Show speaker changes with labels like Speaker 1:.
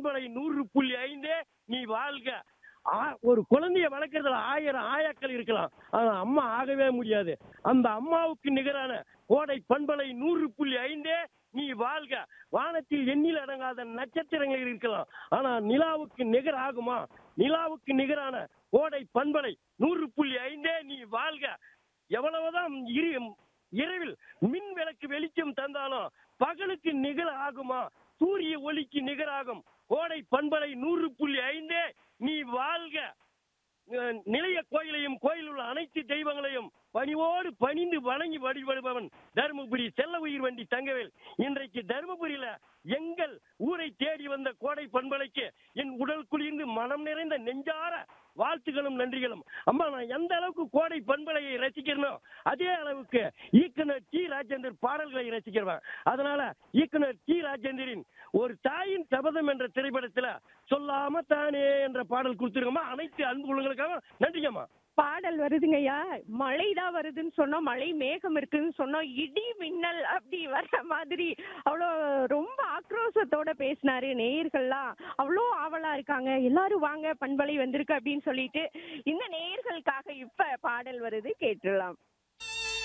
Speaker 1: பண்பலை நூறு புள்ளி ஐந்து நீ வாழ்க ஆ- ஒரு குழந்தைய வளர்க்கறதுல ஆயிரம் ஆயாக்கள் இருக்கலாம் ஆனா அம்மா ஆகவே முடியாது அந்த அம்மாவுக்கு நிகரான கோடை பண்பலை நூறு புள்ளி ஐந்தே நீ வாழ்க வானத்தில் எண்ணில் அடங்காத நட்சத்திரங்கள் இருக்கலாம் ஆனா நிலாவுக்கு நிகர் ஆகுமா நிலாவுக்கு நிகரான கோடை பண்பலை நூறு புள்ளி ஐந்தே நீ வாழ்க எவ்வளவுதான் இரு இரவில் மின் விளக்கு வெளிச்சம் தந்தாலும் பகலுக்கு நிகர் ஆகுமா சூரிய ஒளிக்கு நிகராகும் கோடை பண்பலை நூறு புள்ளி ஐந்தே நீ வாழ்க அஹ் நிலைய கோயிலையும் கோயில் உள்ள அனைத்து தெய்வங்களையும் பணிவோடு பணிந்து வணங்கி வழிபடுபவன் தருமபுரி செல்ல உயிர் வண்டி தங்கவேல் இன்றைக்கு தருமபுரியில எங்கள் ஊரை தேடி வந்த கோடை பண்பலைக்கு என் உடல் குளிர்ந்து மனம் நிறைந்த நெஞ்சார வாழ்த்துகளும் நன்றிகளும் அம்மா நான் எந்த அளவுக்கு கோடை பண்பலையை ரசிக்கிறனோ அதே அளவுக்கு இயக்குனர் டி ராஜேந்தர் பாடல்களை ரசிக்கிறவன் அதனால இயக்குனர் டி ராஜேந்தரின் ஒரு தாயின் சபதம் என்ற திரைப்படத்துல சொல்லாம தானே என்ற பாடல் கொடுத்துருக்கோமா அனைத்து அன்பு உள்ளங்களுக்காக நன்றிங்கம்மா
Speaker 2: பாடல் வருதுங்கய்யா மழை தான் வருதுன்னு சொன்னோம் மழை மேகம் இருக்குன்னு சொன்னோம் இடி மின்னல் அப்படி வர மாதிரி அவ்வளோ ரொம்ப ஆக்ரோஷத்தோட பேசினாரு நேயர்கள்லாம் அவ்வளோ ஆவலா இருக்காங்க எல்லாரும் வாங்க பண்பலை வந்திருக்கு அப்படின்னு சொல்லிட்டு இந்த நேயர்களுக்காக இப்ப பாடல் வருது கேட்டுடலாம்